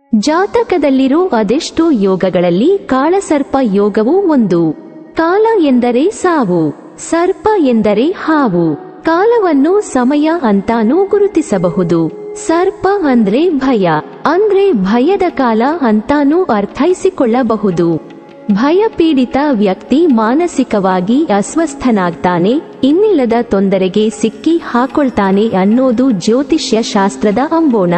ಜಾತಕದಲ್ಲಿರೋ ಅದೆಷ್ಟೋ ಯೋಗಗಳಲ್ಲಿ ಕಾಳಸರ್ಪ ಯೋಗವೂ ಒಂದು ಕಾಲ ಎಂದರೆ ಸಾವು ಸರ್ಪ ಎಂದರೆ ಹಾವು ಕಾಲವನ್ನು ಸಮಯ ಅಂತಾನೂ ಗುರುತಿಸಬಹುದು ಸರ್ಪ ಅಂದ್ರೆ ಭಯ ಅಂದ್ರೆ ಭಯದ ಕಾಲ ಅಂತಾನೂ ಅರ್ಥೈಸಿಕೊಳ್ಳಬಹುದು ಭಯಪೀಡಿತ ವ್ಯಕ್ತಿ ಮಾನಸಿಕವಾಗಿ ಅಸ್ವಸ್ಥನಾಗ್ತಾನೆ ಇನ್ನಿಲ್ಲದ ತೊಂದರೆಗೆ ಸಿಕ್ಕಿ ಹಾಕೊಳ್ತಾನೆ ಅನ್ನೋದು ಜ್ಯೋತಿಷ್ಯ ಶಾಸ್ತ್ರದ ಅಂಬೋಣ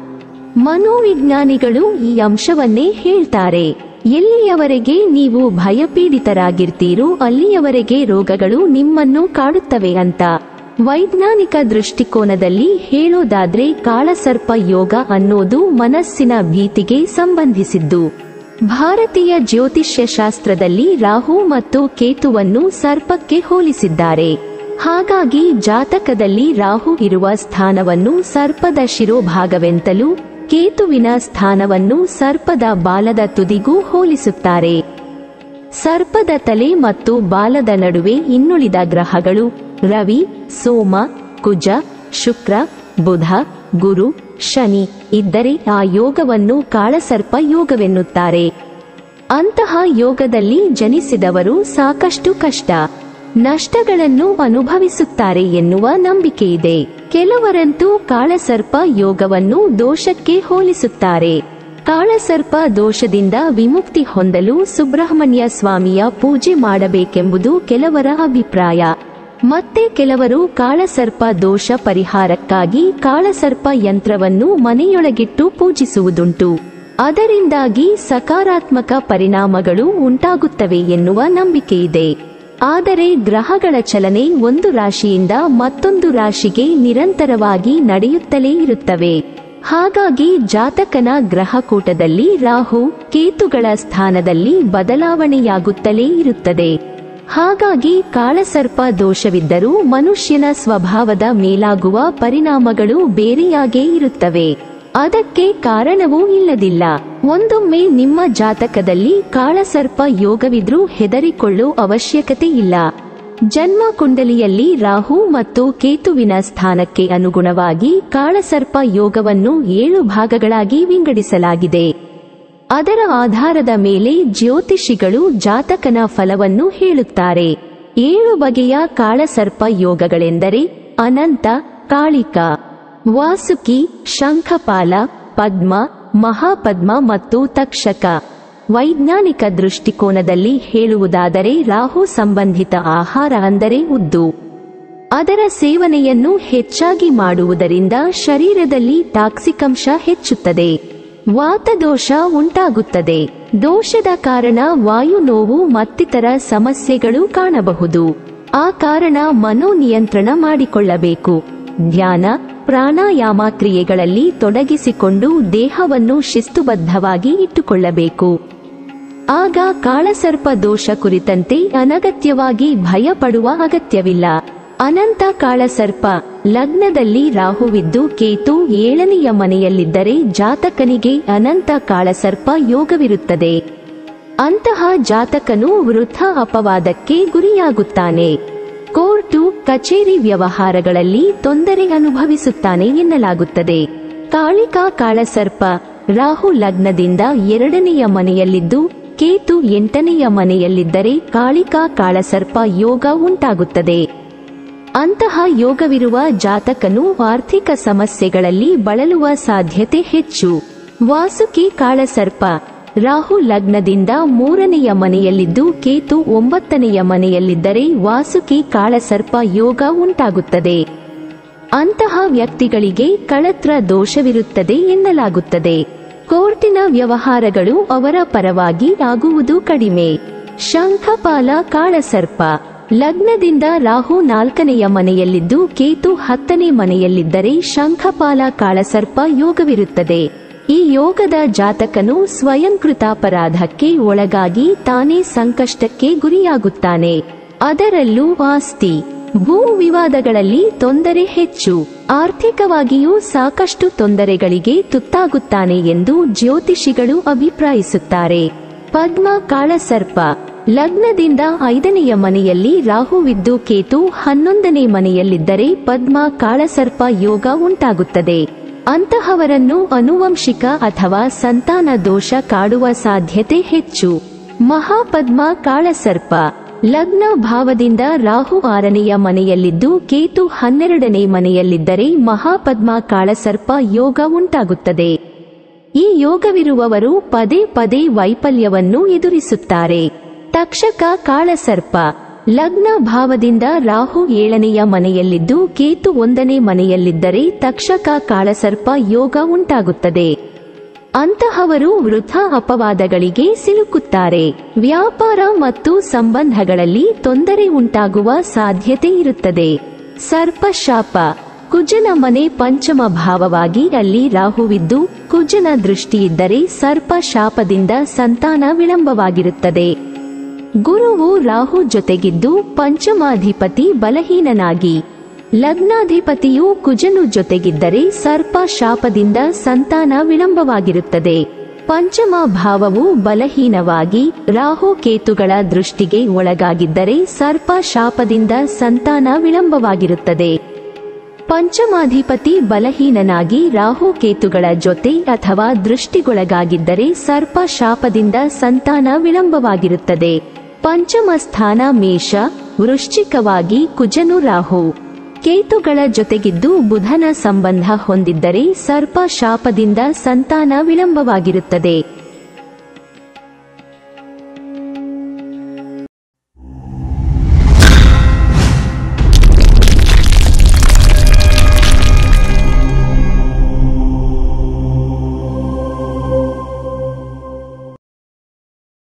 ಮನೋವಿಜ್ಞಾನಿಗಳು ಈ ಅಂಶವನ್ನೇ ಹೇಳ್ತಾರೆ ಎಲ್ಲಿಯವರೆಗೆ ನೀವು ಭಯಪೀಡಿತರಾಗಿರ್ತೀರೋ ಅಲ್ಲಿಯವರೆಗೆ ರೋಗಗಳು ನಿಮ್ಮನ್ನು ಕಾಡುತ್ತವೆ ಅಂತ ವೈಜ್ಞಾನಿಕ ದೃಷ್ಟಿಕೋನದಲ್ಲಿ ಹೇಳೋದಾದ್ರೆ ಕಾಳಸರ್ಪ ಯೋಗ ಅನ್ನೋದು ಮನಸ್ಸಿನ ಭೀತಿಗೆ ಸಂಬಂಧಿಸಿದ್ದು ಭಾರತೀಯ ಜ್ಯೋತಿಷ್ಯ ಶಾಸ್ತ್ರದಲ್ಲಿ ರಾಹು ಮತ್ತು ಕೇತುವನ್ನು ಸರ್ಪಕ್ಕೆ ಹೋಲಿಸಿದ್ದಾರೆ ಹಾಗಾಗಿ ಜಾತಕದಲ್ಲಿ ರಾಹು ಇರುವ ಸ್ಥಾನವನ್ನು ಸರ್ಪದ ಶಿರೋಭಾಗವೆಂತಲೂ ಕೇತುವಿನ ಸ್ಥಾನವನ್ನು ಸರ್ಪದ ಬಾಲದ ತುದಿಗೂ ಹೋಲಿಸುತ್ತಾರೆ ಸರ್ಪದ ತಲೆ ಮತ್ತು ಬಾಲದ ನಡುವೆ ಇನ್ನುಳಿದ ಗ್ರಹಗಳು ರವಿ ಸೋಮ ಕುಜ ಶುಕ್ರ ಬುಧ ಗುರು ಶನಿ ಇದ್ದರೆ ಆ ಯೋಗವನ್ನು ಕಾಳಸರ್ಪ ಯೋಗವೆನ್ನುತ್ತಾರೆ ಅಂತಹ ಯೋಗದಲ್ಲಿ ಜನಿಸಿದವರು ಸಾಕಷ್ಟು ಕಷ್ಟ ನಷ್ಟಗಳನ್ನು ಅನುಭವಿಸುತ್ತಾರೆ ಎನ್ನುವ ನಂಬಿಕೆಯಿದೆ ಕೆಲವರಂತೂ ಕಾಳಸರ್ಪ ಯೋಗವನ್ನು ದೋಷಕ್ಕೆ ಹೋಲಿಸುತ್ತಾರೆ ಕಾಳಸರ್ಪ ದೋಷದಿಂದ ವಿಮುಕ್ತಿ ಹೊಂದಲು ಸುಬ್ರಹ್ಮಣ್ಯ ಸ್ವಾಮಿಯ ಪೂಜೆ ಮಾಡಬೇಕೆಂಬುದು ಕೆಲವರ ಅಭಿಪ್ರಾಯ ಮತ್ತೆ ಕೆಲವರು ಕಾಳಸರ್ಪ ದೋಷ ಪರಿಹಾರಕ್ಕಾಗಿ ಕಾಳಸರ್ಪ ಯಂತ್ರವನ್ನು ಮನೆಯೊಳಗಿಟ್ಟು ಪೂಜಿಸುವುದುಂಟು ಅದರಿಂದಾಗಿ ಸಕಾರಾತ್ಮಕ ಪರಿಣಾಮಗಳು ಉಂಟಾಗುತ್ತವೆ ಎನ್ನುವ ನಂಬಿಕೆಯಿದೆ ಆದರೆ ಗ್ರಹಗಳ ಚಲನೆ ಒಂದು ರಾಶಿಯಿಂದ ಮತ್ತೊಂದು ರಾಶಿಗೆ ನಿರಂತರವಾಗಿ ನಡೆಯುತ್ತಲೇ ಇರುತ್ತವೆ ಹಾಗಾಗಿ ಜಾತಕನ ಗ್ರಹಕೂಟದಲ್ಲಿ ರಾಹು ಕೇತುಗಳ ಸ್ಥಾನದಲ್ಲಿ ಬದಲಾವಣೆಯಾಗುತ್ತಲೇ ಇರುತ್ತದೆ ಹಾಗಾಗಿ ಕಾಳಸರ್ಪ ದೋಷವಿದ್ದರೂ ಮನುಷ್ಯನ ಸ್ವಭಾವದ ಮೇಲಾಗುವ ಪರಿಣಾಮಗಳು ಬೇರೆಯಾಗೇ ಇರುತ್ತವೆ ಅದಕ್ಕೆ ಕಾರಣವೂ ಇಲ್ಲದಿಲ್ಲ ಒಂದೊಮ್ಮೆ ನಿಮ್ಮ ಜಾತಕದಲ್ಲಿ ಕಾಳಸರ್ಪ ಯೋಗವಿದ್ರೂ ಹೆದರಿಕೊಳ್ಳೋ ಅವಶ್ಯಕತೆ ಇಲ್ಲ ಜನ್ಮ ಕುಂಡಲಿಯಲ್ಲಿ ರಾಹು ಮತ್ತು ಕೇತುವಿನ ಸ್ಥಾನಕ್ಕೆ ಅನುಗುಣವಾಗಿ ಕಾಳಸರ್ಪ ಯೋಗವನ್ನು ಏಳು ಭಾಗಗಳಾಗಿ ವಿಂಗಡಿಸಲಾಗಿದೆ ಅದರ ಆಧಾರದ ಮೇಲೆ ಜ್ಯೋತಿಷಿಗಳು ಜಾತಕನ ಫಲವನ್ನು ಹೇಳುತ್ತಾರೆ ಏಳು ಬಗೆಯ ಕಾಳಸರ್ಪ ಯೋಗಗಳೆಂದರೆ ಅನಂತ ಕಾಳಿಕ ವಾಸುಕಿ ಶಂಖಪಾಲ ಪದ್ಮ ಮಹಾಪದ್ಮ ಮತ್ತು ತಕ್ಷಕ ವೈಜ್ಞಾನಿಕ ದೃಷ್ಟಿಕೋನದಲ್ಲಿ ಹೇಳುವುದಾದರೆ ರಾಹು ಸಂಬಂಧಿತ ಆಹಾರ ಅಂದರೆ ಉದ್ದು ಅದರ ಸೇವನೆಯನ್ನು ಹೆಚ್ಚಾಗಿ ಮಾಡುವುದರಿಂದ ಶರೀರದಲ್ಲಿ ಟಾಕ್ಸಿಕಂಶ ಹೆಚ್ಚುತ್ತದೆ ವಾತದೋಷ ಉಂಟಾಗುತ್ತದೆ ದೋಷದ ಕಾರಣ ವಾಯು ನೋವು ಮತ್ತಿತರ ಸಮಸ್ಯೆಗಳು ಕಾಣಬಹುದು ಆ ಕಾರಣ ಮನೋನಿಯಂತ್ರಣ ಮಾಡಿಕೊಳ್ಳಬೇಕು ಧ್ಯಾನ ಪ್ರಾಣಾಯಾಮ ಕ್ರಿಯೆಗಳಲ್ಲಿ ತೊಡಗಿಸಿಕೊಂಡು ದೇಹವನ್ನು ಶಿಸ್ತುಬದ್ಧವಾಗಿ ಇಟ್ಟುಕೊಳ್ಳಬೇಕು ಆಗ ಕಾಳಸರ್ಪ ದೋಷ ಕುರಿತಂತೆ ಅನಗತ್ಯವಾಗಿ ಭಯಪಡುವ ಅಗತ್ಯವಿಲ್ಲ ಅನಂತ ಕಾಳಸರ್ಪ ಲಗ್ನದಲ್ಲಿ ರಾಹುವಿದ್ದು ಕೇತು ಏಳನೆಯ ಮನೆಯಲ್ಲಿದ್ದರೆ ಜಾತಕನಿಗೆ ಅನಂತ ಕಾಳಸರ್ಪ ಯೋಗವಿರುತ್ತದೆ ಅಂತಹ ಜಾತಕನು ವೃಥ ಅಪವಾದಕ್ಕೆ ಗುರಿಯಾಗುತ್ತಾನೆ ಕೋರ್ಟು ಕಚೇರಿ ವ್ಯವಹಾರಗಳಲ್ಲಿ ತೊಂದರೆ ಅನುಭವಿಸುತ್ತಾನೆ ಎನ್ನಲಾಗುತ್ತದೆ ಕಾಳಿಕಾ ಕಾಳಸರ್ಪ ರಾಹು ಲಗ್ನದಿಂದ ಎರಡನೆಯ ಮನೆಯಲ್ಲಿದ್ದು ಕೇತು ಎಂಟನೆಯ ಮನೆಯಲ್ಲಿದ್ದರೆ ಕಾಳಿಕಾ ಕಾಳಸರ್ಪ ಯೋಗ ಉಂಟಾಗುತ್ತದೆ ಅಂತಹ ಯೋಗವಿರುವ ಜಾತಕನು ಆರ್ಥಿಕ ಸಮಸ್ಯೆಗಳಲ್ಲಿ ಬಳಲುವ ಸಾಧ್ಯತೆ ಹೆಚ್ಚು ವಾಸುಕಿ ಕಾಳಸರ್ಪ ರಾಹು ಲಗ್ನದಿಂದ ಮೂರನೆಯ ಮನೆಯಲ್ಲಿದ್ದು ಕೇತು ಒಂಬತ್ತನೆಯ ಮನೆಯಲ್ಲಿದ್ದರೆ ವಾಸುಕಿ ಕಾಳಸರ್ಪ ಯೋಗ ಉಂಟಾಗುತ್ತದೆ ಅಂತಹ ವ್ಯಕ್ತಿಗಳಿಗೆ ಕಳತ್ರ ದೋಷವಿರುತ್ತದೆ ಎನ್ನಲಾಗುತ್ತದೆ ಕೋರ್ಟಿನ ವ್ಯವಹಾರಗಳು ಅವರ ಪರವಾಗಿ ಆಗುವುದು ಕಡಿಮೆ ಶಂಖಪಾಲ ಕಾಳಸರ್ಪ ಲಗ್ನದಿಂದ ರಾಹು ನಾಲ್ಕನೆಯ ಮನೆಯಲ್ಲಿದ್ದು ಕೇತು ಹತ್ತನೇ ಮನೆಯಲ್ಲಿದ್ದರೆ ಶಂಖಪಾಲ ಕಾಳಸರ್ಪ ಯೋಗವಿರುತ್ತದೆ ಈ ಯೋಗದ ಜಾತಕನು ಸ್ವಯಂಕೃತಾಪರಾಧಕ್ಕೆ ಒಳಗಾಗಿ ತಾನೇ ಸಂಕಷ್ಟಕ್ಕೆ ಗುರಿಯಾಗುತ್ತಾನೆ ಅದರಲ್ಲೂ ಆಸ್ತಿ ಭೂ ವಿವಾದಗಳಲ್ಲಿ ತೊಂದರೆ ಹೆಚ್ಚು ಆರ್ಥಿಕವಾಗಿಯೂ ಸಾಕಷ್ಟು ತೊಂದರೆಗಳಿಗೆ ತುತ್ತಾಗುತ್ತಾನೆ ಎಂದು ಜ್ಯೋತಿಷಿಗಳು ಅಭಿಪ್ರಾಯಿಸುತ್ತಾರೆ ಪದ್ಮ ಕಾಳಸರ್ಪ ಲಗ್ನದಿಂದ ಐದನೆಯ ಮನೆಯಲ್ಲಿ ರಾಹುವಿದ್ದು ಕೇತು ಹನ್ನೊಂದನೇ ಮನೆಯಲ್ಲಿದ್ದರೆ ಪದ್ಮ ಕಾಳಸರ್ಪ ಯೋಗ ಉಂಟಾಗುತ್ತದೆ ಅಂತಹವರನ್ನು ಅನುವಂಶಿಕ ಅಥವಾ ಸಂತಾನ ದೋಷ ಕಾಡುವ ಸಾಧ್ಯತೆ ಹೆಚ್ಚು ಮಹಾಪದ್ಮ ಕಾಳಸರ್ಪ ಲಗ್ನ ಭಾವದಿಂದ ರಾಹು ಆರನೆಯ ಮನೆಯಲ್ಲಿದ್ದು ಕೇತು ಹನ್ನೆರಡನೇ ಮನೆಯಲ್ಲಿದ್ದರೆ ಮಹಾಪದ್ಮ ಕಾಳಸರ್ಪ ಯೋಗ ಉಂಟಾಗುತ್ತದೆ ಈ ಯೋಗವಿರುವವರು ಪದೇ ಪದೇ ವೈಫಲ್ಯವನ್ನು ಎದುರಿಸುತ್ತಾರೆ ತಕ್ಷಕ ಕಾಳಸರ್ಪ ಲಗ್ನ ಭಾವದಿಂದ ರಾಹು ಏಳನೆಯ ಮನೆಯಲ್ಲಿದ್ದು ಕೇತು ಒಂದನೇ ಮನೆಯಲ್ಲಿದ್ದರೆ ತಕ್ಷಕ ಕಾಳಸರ್ಪ ಯೋಗ ಉಂಟಾಗುತ್ತದೆ ಅಂತಹವರು ವೃಥಾ ಅಪವಾದಗಳಿಗೆ ಸಿಲುಕುತ್ತಾರೆ ವ್ಯಾಪಾರ ಮತ್ತು ಸಂಬಂಧಗಳಲ್ಲಿ ತೊಂದರೆ ಉಂಟಾಗುವ ಸಾಧ್ಯತೆ ಇರುತ್ತದೆ ಸರ್ಪಶಾಪ ಕುಜನ ಮನೆ ಪಂಚಮ ಭಾವವಾಗಿ ಅಲ್ಲಿ ರಾಹುವಿದ್ದು ಕುಜನ ದೃಷ್ಟಿಯಿದ್ದರೆ ಸರ್ಪ ಶಾಪದಿಂದ ಸಂತಾನ ವಿಳಂಬವಾಗಿರುತ್ತದೆ ಗುರುವು ರಾಹು ಜೊತೆಗಿದ್ದು ಪಂಚಮಾಧಿಪತಿ ಬಲಹೀನನಾಗಿ ಲಗ್ನಾಧಿಪತಿಯು ಕುಜನು ಜೊತೆಗಿದ್ದರೆ ಸರ್ಪ ಶಾಪದಿಂದ ಸಂತಾನ ವಿಳಂಬವಾಗಿರುತ್ತದೆ ಪಂಚಮ ಭಾವವು ಬಲಹೀನವಾಗಿ ರಾಹು ಕೇತುಗಳ ದೃಷ್ಟಿಗೆ ಒಳಗಾಗಿದ್ದರೆ ಸರ್ಪ ಶಾಪದಿಂದ ಸಂತಾನ ವಿಳಂಬವಾಗಿರುತ್ತದೆ ಪಂಚಮಾಧಿಪತಿ ಬಲಹೀನನಾಗಿ ರಾಹು ಕೇತುಗಳ ಜೊತೆ ಅಥವಾ ದೃಷ್ಟಿಗೊಳಗಾಗಿದ್ದರೆ ಸರ್ಪ ಶಾಪದಿಂದ ಸಂತಾನ ವಿಳಂಬವಾಗಿರುತ್ತದೆ ಪಂಚಮ ಸ್ಥಾನ ಮೇಷ ವೃಶ್ಚಿಕವಾಗಿ ಕುಜನು ರಾಹು ಕೇತುಗಳ ಜೊತೆಗಿದ್ದು ಬುಧನ ಸಂಬಂಧ ಹೊಂದಿದ್ದರೆ ಸರ್ಪ ಶಾಪದಿಂದ ಸಂತಾನ ವಿಳಂಬವಾಗಿರುತ್ತದೆ